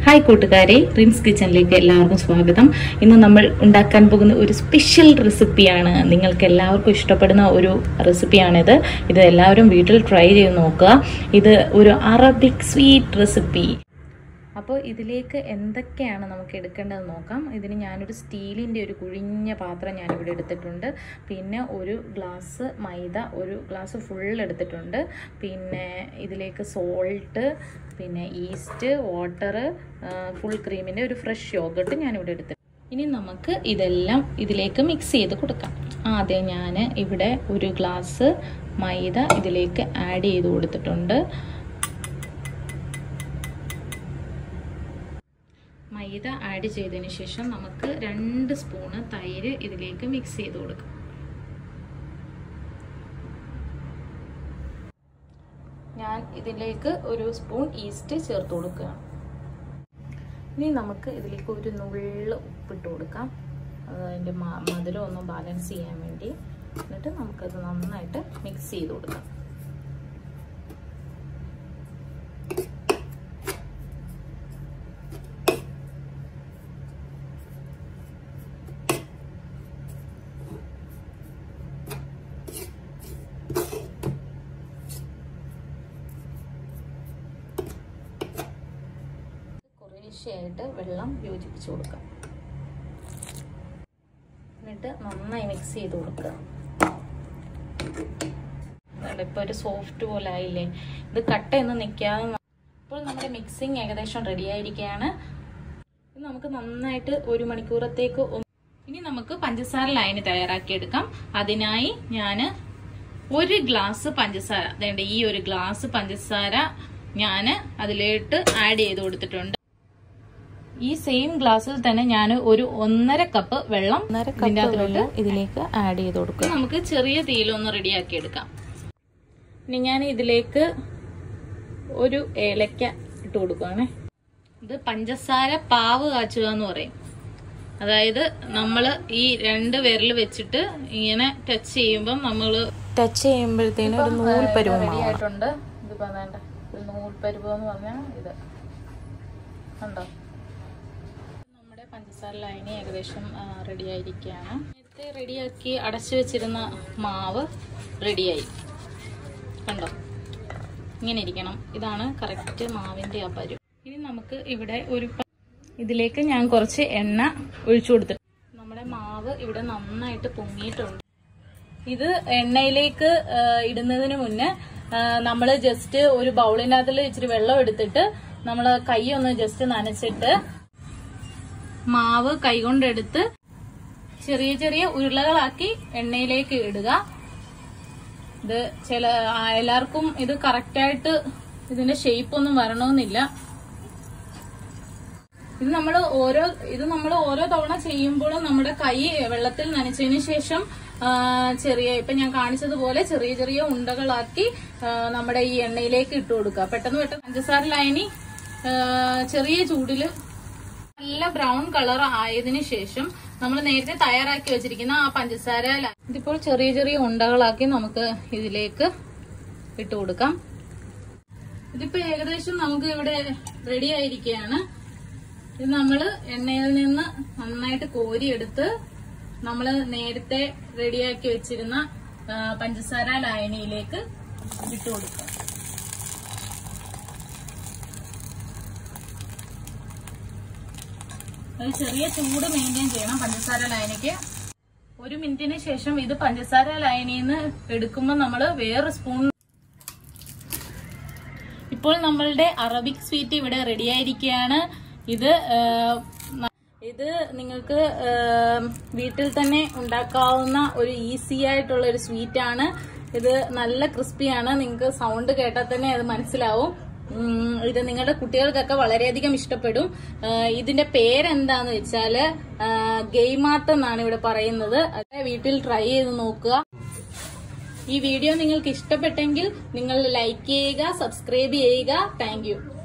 hi കൂട്ടുകാരെ rinse കിച്ചണിലേക്ക് എല്ലാവർക്കും സ്വാഗതം ഇന്ന് നമ്മൾ ഉണ്ടാക്കാൻ പോകുന്ന ഒരു സ്പെഷ്യൽ റെസിപ്പിയാണ് നിങ്ങൾക്ക് എല്ലാവർക്കും ഇഷ്ടപ്പെടുന്ന ഒരു റെസിപ്പിയാണിത് ഇത് എല്ലാവരും വീട്ടിൽ ട്രൈ ചെയ്ത് നോക്കുക ഇത് ഒരു അറബിക് സ്വീറ്റ് റെസിപ്പി അപ്പോൾ ഇതിലേക്ക് എന്തൊക്കെയാണ് നമുക്ക് എടുക്കേണ്ടത് നോക്കാം ഇതിന് ഞാനൊരു സ്റ്റീലിൻ്റെ ഒരു കുഴിഞ്ഞ പാത്രം ഞാനിവിടെ എടുത്തിട്ടുണ്ട് പിന്നെ ഒരു ഗ്ലാസ് മൈദ ഒരു ഗ്ലാസ് ഫുൾ എടുത്തിട്ടുണ്ട് പിന്നെ ഇതിലേക്ക് സോൾട്ട് പിന്നെ ഈസ്റ്റ് വാട്ടർ ഫുൾ ക്രീമിൻ്റെ ഒരു ഫ്രഷ് യോഗട്ട് ഞാനിവിടെ എടുത്തിട്ടുണ്ട് ഇനി നമുക്ക് ഇതെല്ലാം ഇതിലേക്ക് മിക്സ് ചെയ്ത് കൊടുക്കാം ആദ്യം ഞാൻ ഇവിടെ ഒരു ഗ്ലാസ് മൈദ ഇതിലേക്ക് ആഡ് ചെയ്ത് കൊടുത്തിട്ടുണ്ട് മൈദ ആഡ് ചെയ്തതിന് ശേഷം നമുക്ക് രണ്ട് സ്പൂണ് തൈര് ഇതിലേക്ക് മിക്സ് ചെയ്ത് കൊടുക്കാം ഞാൻ ഇതിലേക്ക് ഒരു സ്പൂൺ ഈസ്റ്റ് ചേർത്ത് കൊടുക്കുകയാണ് ഇനി നമുക്ക് ഇതിലേക്ക് ഒരു നുള്ള് ഉപ്പിട്ട് കൊടുക്കാം അതിൻ്റെ മധുരം ഒന്ന് ബാലൻസ് ചെയ്യാൻ വേണ്ടി എന്നിട്ട് നമുക്കത് നന്നായിട്ട് മിക്സ് ചെയ്ത് കൊടുക്കാം കുറേശ്ശെയായിട്ട് വെള്ളം യോജിപ്പിച്ച് കൊടുക്കാം എന്നിട്ട് നന്നായി മിക്സ് ചെയ്ത് കൊടുക്കുക ഇപ്പോൾ ഒരു സോഫ്റ്റ് പോലെ ആയില്ലേ ഇത് കട്ടയൊന്നും നിൽക്കാതെ ഇപ്പോൾ നമ്മുടെ മിക്സിങ് ഏകദേശം റെഡി ആയിരിക്കുകയാണ് നമുക്ക് നന്നായിട്ട് ഒരു മണിക്കൂറത്തേക്ക് ഇനി നമുക്ക് പഞ്ചസാര ലൈന് തയ്യാറാക്കിയെടുക്കാം അതിനായി ഞാൻ ഒരു ഗ്ലാസ് പഞ്ചസാര അതേണ്ട ഈ ഒരു ഗ്ലാസ് പഞ്ചസാര ഞാൻ അതിലേട്ട് ആഡ് ചെയ്ത് കൊടുത്തിട്ടുണ്ട് ഈ സെയിം ഗ്ലാസ്സിൽ തന്നെ ഞാൻ ഒരു ഒന്നര കപ്പ് വെള്ളം ഇതിന്റെ അതിലോട്ട് ഇതിലേക്ക് ആഡ് ചെയ്ത് കൊടുക്കുക നമുക്ക് ചെറിയ തീയിലൊന്ന് റെഡിയാക്കി എടുക്കാം ഇനി ഞാൻ ഇതിലേക്ക് ഒരു ഏലക്ക ഇട്ട് കൊടുക്കുവാണേ ഇത് പഞ്ചസാര പാവ് കാച്ചുക എന്ന് പറയും അതായത് നമ്മൾ ഈ രണ്ട് വിരൽ വെച്ചിട്ട് ഇങ്ങനെ ടച്ച് ചെയ്യുമ്പം നമ്മൾ ടച്ച് ചെയ്യുമ്പോഴത്തേനും ഒരു നൂൽ പരുവമായിട്ടുണ്ട് ഇതിപ്പോ വേണ്ട ഒരു നൂൽ പരുവം എന്ന് പറഞ്ഞാൽ ഇത് കണ്ടോ നമ്മുടെ പഞ്ചസാര ലൈനി ഏകദേശം റെഡി ആയിരിക്കുകയാണ് നേരത്തെ റെഡിയാക്കി അടച്ചു വെച്ചിരുന്ന മാവ് റെഡിയായി കണ്ടോ ഇങ്ങനെ ഇരിക്കണം ഇതാണ് കറക്റ്റ് മാവിന്റെ ആ പരുവം ഇനി നമുക്ക് ഇവിടെ ഒരു ഇതിലേക്ക് ഞാൻ കുറച്ച് എണ്ണ ഒഴിച്ചു കൊടുത്തിട്ട് നമ്മുടെ മാവ് ഇവിടെ നന്നായിട്ട് പൊങ്ങിയിട്ടുണ്ട് ഇത് എണ്ണയിലേക്ക് ഇടുന്നതിന് മുന്നേ നമ്മൾ ജസ്റ്റ് ഒരു ബൗളിനകത്തിൽ ഇച്ചിരി വെള്ളം എടുത്തിട്ട് നമ്മൾ കൈ ഒന്ന് ജസ്റ്റ് നനച്ചിട്ട് മാവ് കൈകൊണ്ടെടുത്ത് ചെറിയ ചെറിയ ഉരുളകളാക്കി എണ്ണയിലേക്ക് ഇടുക ഇത് ചില എല്ലാവർക്കും ഇത് കറക്റ്റായിട്ട് ഇതിന്റെ ഷേപ്പ് ഒന്നും വരണമെന്നില്ല ഇത് നമ്മൾ ഓരോ ഇത് നമ്മൾ ഓരോ തവണ ചെയ്യുമ്പോഴും നമ്മുടെ കൈ വെള്ളത്തിൽ നനച്ചതിന് ശേഷം ചെറിയ ഇപ്പൊ ഞാൻ കാണിച്ചതുപോലെ ചെറിയ ചെറിയ ഉണ്ടകളാക്കി നമ്മുടെ ഈ എണ്ണയിലേക്ക് ഇട്ട് കൊടുക്കുക പെട്ടെന്ന് പെട്ടെന്ന് പഞ്ചസാര ലൈനി ചെറിയ ചൂടില് നല്ല ബ്രൗൺ കളർ ആയതിനു ശേഷം നമ്മൾ നേരത്തെ തയ്യാറാക്കി വെച്ചിരിക്കുന്ന ആ പഞ്ചസാര ഇതിപ്പോൾ ചെറിയ ചെറിയ ഉണ്ടകളാക്കി നമുക്ക് ഇതിലേക്ക് ഇട്ട് കൊടുക്കാം ഇതിപ്പോ ഏകദേശം നമുക്ക് ഇവിടെ റെഡി ആയിരിക്കുകയാണ് ഇത് നമ്മൾ എണ്ണയിൽ നിന്ന് നന്നായിട്ട് കോരിയെടുത്ത് നമ്മൾ നേരത്തെ റെഡിയാക്കി വെച്ചിരുന്ന പഞ്ചസാര ലായനിയിലേക്ക് ഇട്ട് കൊടുക്കുക ഒരു ചെറിയ ചൂട് മെയിൻറ്റെയിൻ ചെയ്യണം പഞ്ചസാര ലൈനിക്ക് ഒരു മിനിറ്റിന് ശേഷം ഇത് പഞ്ചസാര ലൈനിൽ നിന്ന് എടുക്കുമ്പോൾ നമ്മൾ വേറെ സ്പൂൺ ഇപ്പോൾ നമ്മളുടെ അറബിക് സ്വീറ്റ് ഇവിടെ റെഡി ആയിരിക്കുകയാണ് ഇത് ഇത് നിങ്ങൾക്ക് വീട്ടിൽ തന്നെ ഉണ്ടാക്കാവുന്ന ഒരു ഈസി ആയിട്ടുള്ള ഒരു സ്വീറ്റ് ആണ് ഇത് നല്ല ക്രിസ്പിയാണ് നിങ്ങൾക്ക് സൗണ്ട് കേട്ടാൽ തന്നെ അത് മനസ്സിലാവും ഇത് നിങ്ങളുടെ കുട്ടികൾക്കൊക്കെ വളരെയധികം ഇഷ്ടപ്പെടും ഇതിന്റെ പേരെന്താന്ന് വെച്ചാല് ഗെയ്മാത്ത് എന്നാണ് ഇവിടെ പറയുന്നത് അത് വീട്ടിൽ ട്രൈ ചെയ്ത് നോക്കുക ഈ വീഡിയോ നിങ്ങൾക്ക് ഇഷ്ടപ്പെട്ടെങ്കിൽ നിങ്ങൾ ലൈക്ക് ചെയ്യുക സബ്സ്ക്രൈബ് ചെയ്യുക താങ്ക്